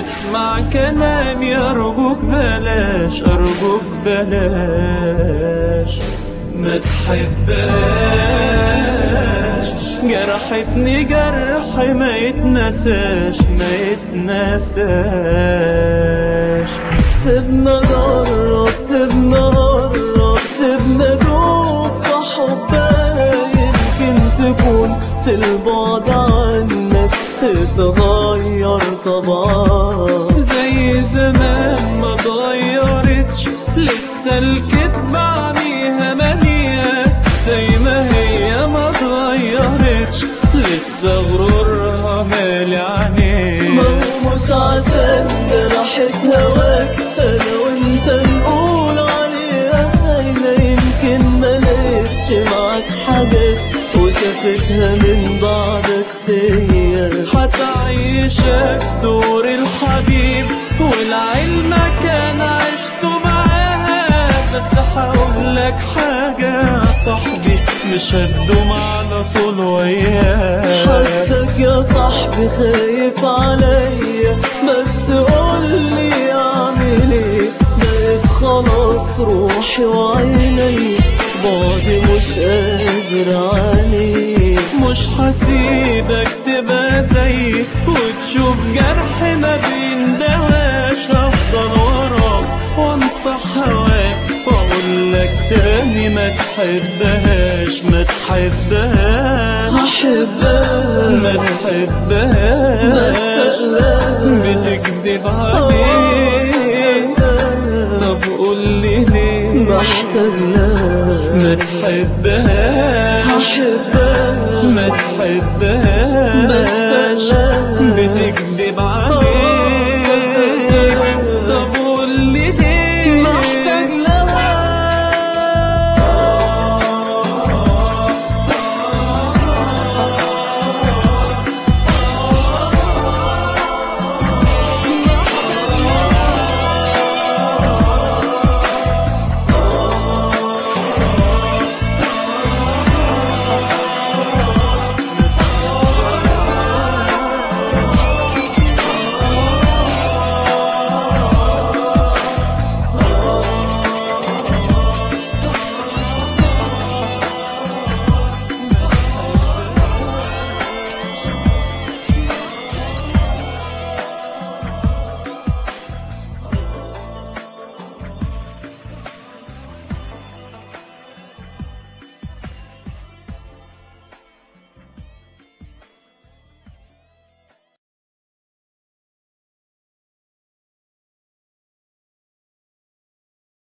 اسمع كلامي أرجوك بلاش أرجوك بلاش ما تحبهاش جرحتني جرح ما يتنساش ما يتنساش سيبنا جرب سيبنا قرب سيبنا دوب في حبها يمكن تكون في البعد عنك اتغير طبعا زي زمان ما اتغيرتش لسه الكدبة عميها مليان زي ما هي ما اتغيرتش لسه غرورها مالي عينيه ما هو مش عشان جرحت هواك انا وانت نقول عليها خاينة يمكن ما لقيتش معاك حاجات وشافتها من بعدك فيا هتعيشك دور الحبيب والعلم كان عشته معاها بس هقولك حاجة يا صاحبي مش هتدوم على طول وياك حاسك يا صاحبي خايف عليا بس قولي اعمل ايه بقيت خلاص روحي وعيني بعدي مش قادر عليه مش هسيبك تبقى زيي وتشوف جرح ما بيندواش افضل وراك وانصح هواك واقول لك تاني ما تحبهاش ما تحبهاش هحبها ما تحبهاش بتكذب عليك طب قول لي ليه محتاج لك ما تحبهاش